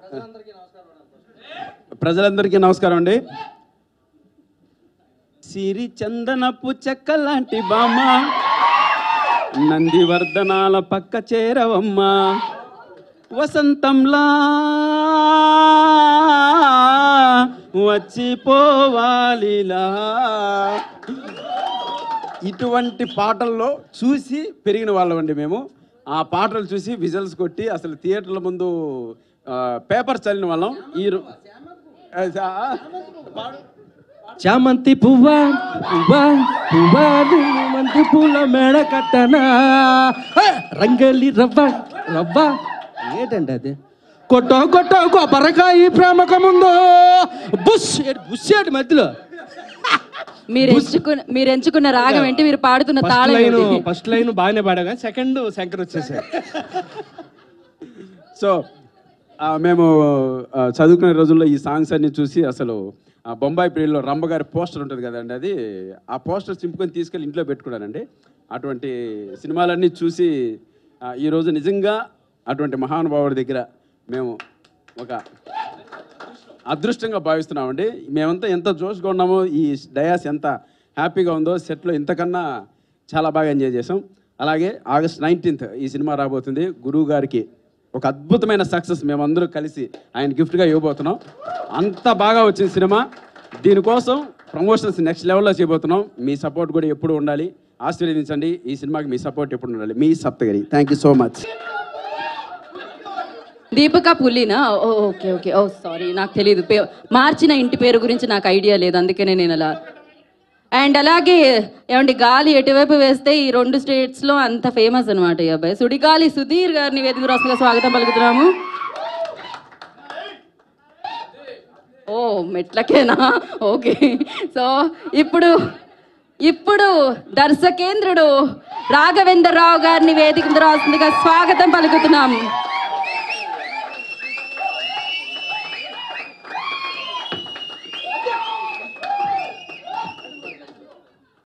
ప్రజలందరికీ నమస్కారం అండి సిరి చందనపు చెక్క లాంటి బామ్మ నందివర్ధనాల పక్క చేరవమ్మ వసంతంలా వచ్చిపోవాలిలా ఇటువంటి పాటల్లో చూసి పెరిగిన వాళ్ళమండి మేము ఆ పాటలు చూసి విజల్స్ కొట్టి అసలు థియేటర్ల ముందు ఆ, పేపర్ చల్లిన వాళ్ళం ఈ రో- ఆ, చామంతి పువ్వా పువ్వా పువ్వా నువ్వు మంతి పూల మేడ కట్టనా హే! రంగలి రవ్వ రవ్వ ఏంటండి అది కొట్టో కొట్టో కొబ్బరికాయ ప్రేమక ముందు బుష్ ఏడు బుష్ ఏడు మధ్యలో మీరు ఎంచుకున్న మీరు ఎంచుకున్న రాగం ఏంటి మీరు పాడుతున్న ఫస్ట్ తాళం లైన్ ఏంటి? ఫస్ట్ లైన్ బాగానే పాడా కానీ సెకండ్ శంకర్ వచ్చేసారు సో ఆ, మేము ఆ, చదువుకునే రోజుల్లో ఈ సాంగ్స్ అన్ని చూసి అసలు ఆ బొంబాయి పీరియడ్లో రంభ గారి పోస్టర్ ఉంటుంది కదండి అది ఆ పోస్టర్ చింపుకొని తీసుకెళ్ళి ఇంట్లో పెట్టుకున్నానండి అటువంటి సినిమాలన్నీ చూసి ఆ, ఈరోజు నిజంగా అటువంటి మహానుభావుడి దగ్గర మేము ఒక అదృష్టంగా భావిస్తున్నామండి మేమంతా ఎంత జోష్గా ఉన్నామో ఈ డయాస్ ఎంత హ్యాపీగా ఉందో సెట్లో ఇంతకన్నా చాలా బాగా ఎంజాయ్ చేసాం అలాగే ఆగస్ట్ నైన్టీన్త్ ఈ సినిమా రాబోతుంది గురువు గారికి ఒక అద్భుతమైన సక్సెస్ మేమందరూ కలిసి ఆయన గిఫ్ట్గా ఇవ్వబోతున్నాం అంత బాగా వచ్చిన సినిమా దీనికోసం ప్రమోషన్స్ నెక్స్ట్ లెవెల్లో చేయబోతున్నాం మీ సపోర్ట్ కూడా ఎప్పుడు ఉండాలి ఆశీర్వదించండి ఈ సినిమాకి మీ సపోర్ట్ ఎప్పుడు ఉండాలి మీ Saptagiri thank you so much Deepika పుల్లినా oh, okay okay oh sorry నాకు తెలియదు పే మార్చిన ఇంటి పేరు గురించి నాకు ఐడియా లేదు అందుకనే నేను అలా అండ్ అలాగే ఏమండి గాలి ఎటువైపు వేస్తే ఈ రెండు స్టేట్స్లో అంత ఫేమస్ అనమాట ఈ అబ్బాయి సుడిగాలి సుధీర్ గారిని వేదిక రాష్ట్రంగా స్వాగతం పలుకుతున్నాము ఓ మెట్లకేనా ఓకే సో ఇప్పుడు ఇప్పుడు దర్శకేంద్రుడు రాఘవేంద్రరావు గారిని వేదిక మీద రాస్తుందిగా స్వాగతం పలుకుతున్నాము